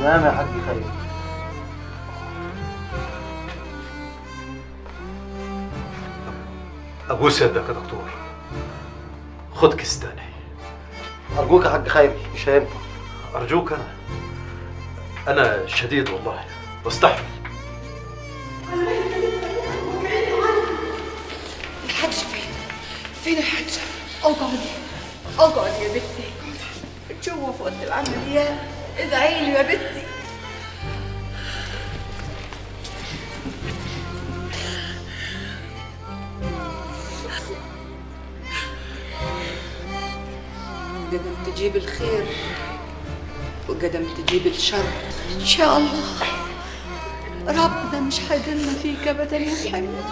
نام يا حاج خير ابوس يدك يا دكتور خد كيس تاني ارجوك يا حاج خير مش هينفع ارجوك انا انا شديد والله بستحمل الحاج فين؟ فين الحاج؟ اقعدي اقعدي يا بنتي جوا في اوضه العمليات ادعي له يا بنتي قدم تجيب الخير وقدم تجيب الشر ان شاء الله ربنا مش هيضلنا فيك ابدا يا محمد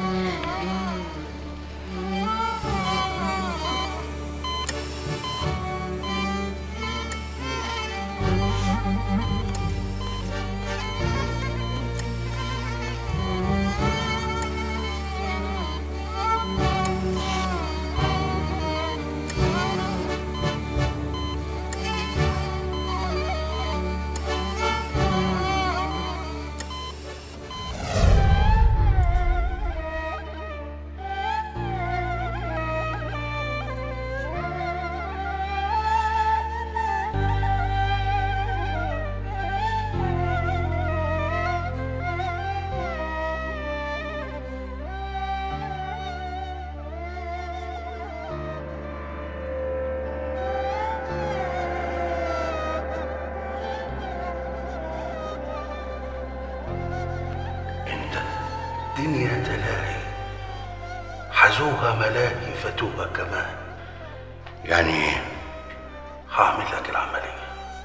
دنيا تلاهي حزوها ملاهي فتوها كمان يعني هعمل لك العملية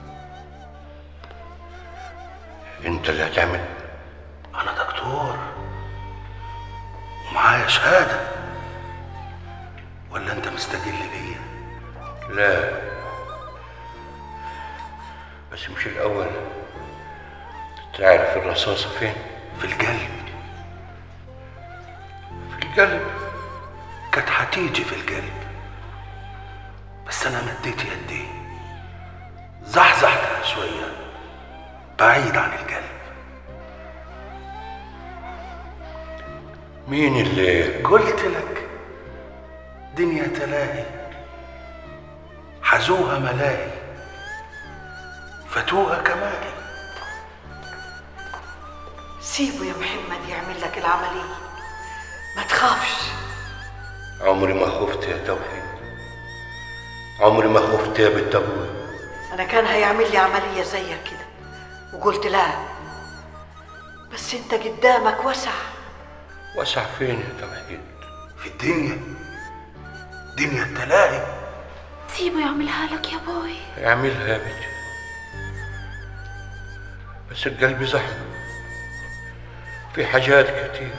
انت اللي هتعمل انا دكتور ومعايا شهادة ولا انت مستجل بيا لا بس مش الاول تعرف الرصاصة فين في القلب في القلب كانت هتيجي في القلب بس انا مديت يدي زحزحتها شوية بعيد عن القلب مين اللي قلت لك دنيا تلاهي حزوها ملاهي فتوها كمالي سيبه يا محمد يعمل لك العملية ما تخافش عمري ما خفت يا توحيد عمري ما خفت يا بنت ابوي أنا كان هيعمل لي عملية زيك كده وقلت لا بس أنت قدامك وسع وسع فين يا توحيد في الدنيا دنيا التلاهي سيبه يعملها لك يا بوي اعملها يا بنتي بس القلب زحمة في حاجات كتير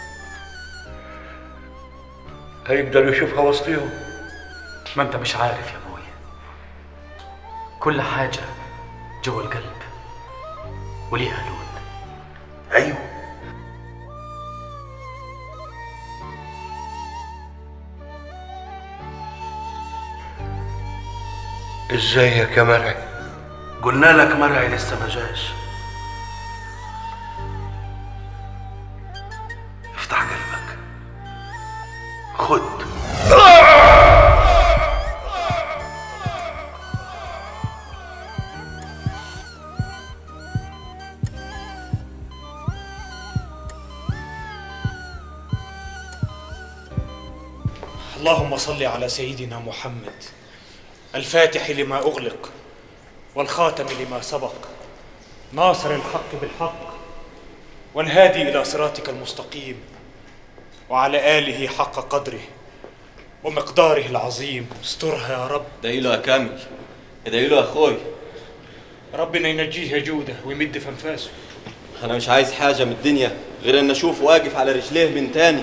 هيقدر يشوفها وسطيهم ما انت مش عارف يا ابوي كل حاجة جوا القلب وليها لون ايوه ازيك يا مرعي قلنا لك مرعي لسه ما جاش افتح قلبك خد اللهم صل على سيدنا محمد الفاتح لما أغلق والخاتم لما سبق ناصر الحق بالحق والهادي إلى صراطك المستقيم وعلى آله حق قدره ومقداره العظيم استرها يا رب ادعي له يا كامل ادعي له يا اخوي ربنا ينجيه يا جوده ويمد في انفاسه انا مش عايز حاجه من الدنيا غير ان اشوفه واقف على رجليه من تاني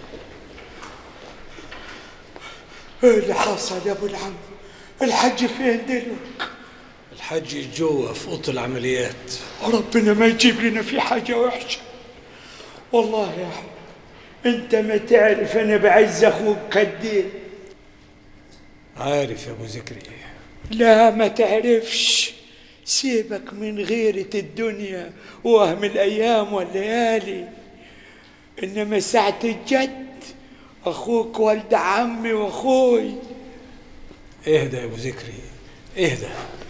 ايه اللي حصل يا ابو العم الحج فين دلوقتي الحج جوا في اوضه العمليات ربنا ما يجيب لنا في حاجه وحشه والله يا عم انت ما تعرف انا بعز اخوك قد ايه عارف يا ابو زكريا لا ما تعرفش سيبك من غيرة الدنيا وهم الأيام والليالي إنما ساعة الجد أخوك ولد عمي وأخوي اهدى يا ابو ذكري اهدى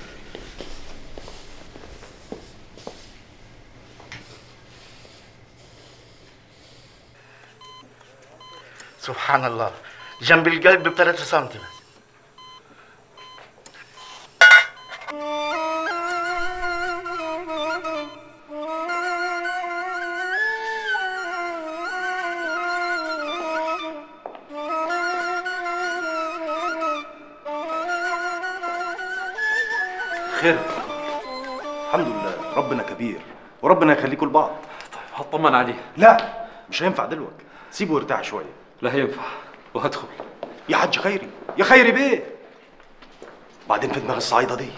سبحان الله جنب القلب بثلاثة سنتي بس خير الحمد لله ربنا كبير وربنا يخليكم لبعض هطمن عليه لا مش هينفع دلوقتي سيبه يرتاح شويه لا هينفع وهدخل يا حاج خيري يا خيري بيه بعدين في دماغ الصعيده دي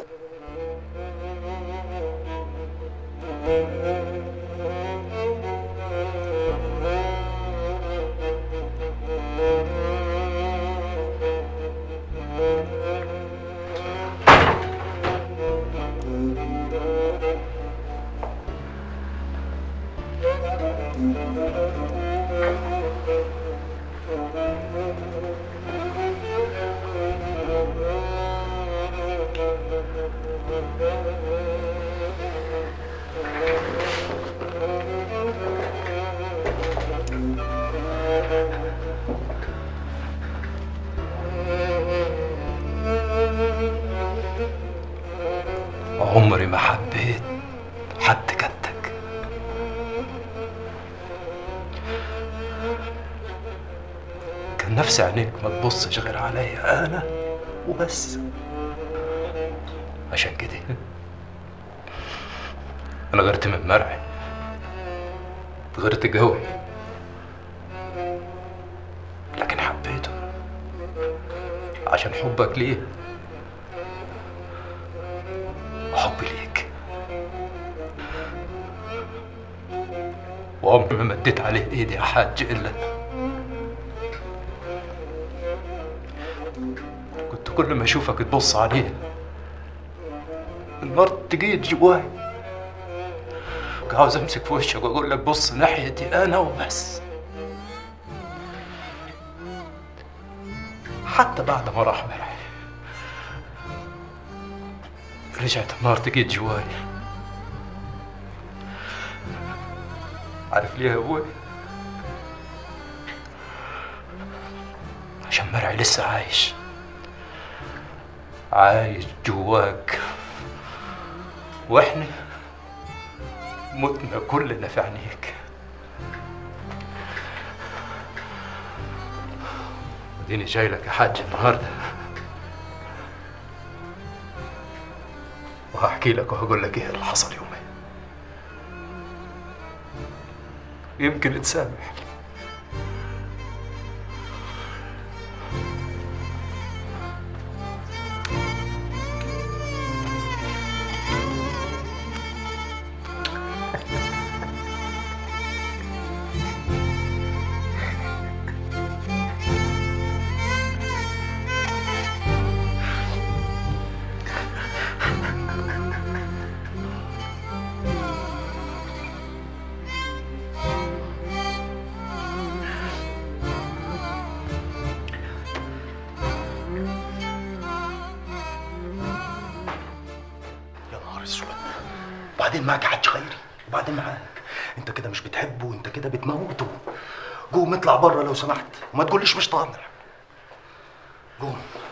عمري ما حبيت حد كدك كان نفسي عينيك ما تبصش غير عليا انا وبس عشان كده انا غيرت من مرعي غيرت قوي لكن حبيته عشان حبك ليه وحبي ليك وعمري ما مديت عليه ايدي يا حاج الا كنت كل ما اشوفك تبص عليه النار تجيد جواي كنت عاوز امسك في وشك واقول لك بص ناحيتي انا وبس حتى بعد ما راح مرعي رجعت النار تجيد جواي عارف ليه يا ابوي عشان مرعي لسه عايش عايش جواك واحنا متنا كلنا في عينيك وديني جاي لك يا حاج النهارده وهحكي لك وهقول لك ايه اللي حصل يومين يمكن تسامح يا نهار اسود بعدين معاك حاج خيري وبعدين معاك انت كده مش بتحبه وانت كده بتموته قوم اطلع بره لو سمحت وما تقوليش مش طالع قوم